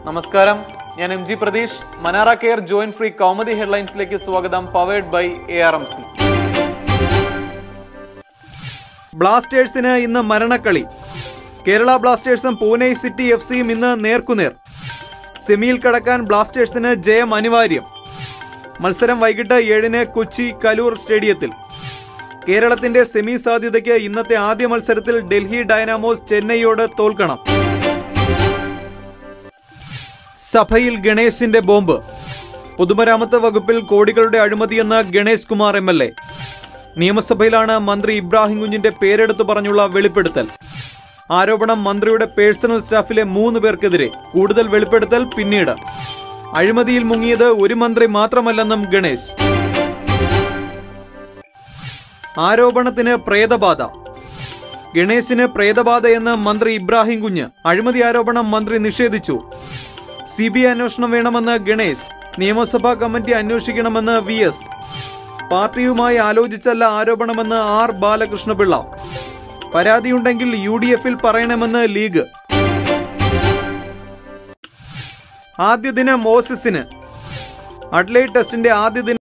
നമസ്കാരം ഞാൻ M G Pratheesh മനാറ കെയർ ജോയിന്റ് ഫ്രീ കൗമുദി ഹെഡ്ലൈൻസിലേക്ക് സ്വാഗതം powered by A R M C ബ്ലാസ്റ്റേഴ്സിന് ഇന്ന് മരണക്കളി കേരള ബ്ലാസ്റ്റേഴ്സും പൂനെ സിറ്റി എഫ് സിയും ഇന്ന് നേർക്കുനേർ സെമിയിൽ കടക്കാൻ ബ്ലാസ്റ്റേഴ്സിന് ജയം അനിവാര്യം മത്സരം വൈകിട്ട് ഏഴിന് കൊച്ചി കലൂർ സ്റ്റേഡിയത്തിൽ കേരളത്തിന്റെ സെമി സാധ്യതയ്ക്ക് ഇന്നത്തെ ആദ്യ മത്സരത്തിൽ ഡൽഹി ഡൈനാമോസ് ചെന്നൈയോട് തോൽക്കണം സഭയിൽ ഗണേശിന്റെ ബോംബ് പൊതുമരാമത്ത് വകുപ്പിൽ കോടികളുടെ അഴിമതിയെന്ന് Ganesh Kumar M L A നിയമസഭയിലാണ് മന്ത്രി ഇബ്രാഹിം കുഞ്ഞിന്റെ പേരെടുത്തു പറഞ്ഞുള്ള വെളിപ്പെടുത്തൽ ആരോപണം മന്ത്രിയുടെ പേഴ്സണൽ സ്റ്റാഫിലെ മൂന്ന് പേർക്കെതിരെ കൂടുതൽ വെളിപ്പെടുത്തൽ പിന്നീട് അഴിമതിയിൽ മുങ്ങിയത് ഒരു മന്ത്രി മാത്രമല്ലെന്നും ഗണേശ് ആരോപണത്തിന് പ്രേതബാധ ഗണേശിന് പ്രേതബാധയെന്ന് മന്ത്രി ഇബ്രാഹിം കുഞ്ഞ് അഴിമതി ആരോപണം മന്ത്രി നിഷേധിച്ചു സി ബി ഐ അന്വേഷണം വേണമെന്ന് ഗണേശ് നിയമസഭാ കമ്മിറ്റി അന്വേഷിക്കണമെന്ന് വി എസ് പാർട്ടിയുമായി ആലോചിച്ചല്ല ആരോപണമെന്ന് ആർ ബാലകൃഷ്ണപിള്ള പരാതിയുണ്ടെങ്കിൽ യു ഡി എഫിൽ പറയണമെന്ന് ലീഗ് ആദ്യ ദിനം ഓസിസിന് അഡ്ലൈഡ് ടെസ്റ്റിന്റെ ആദ്യ ദിനം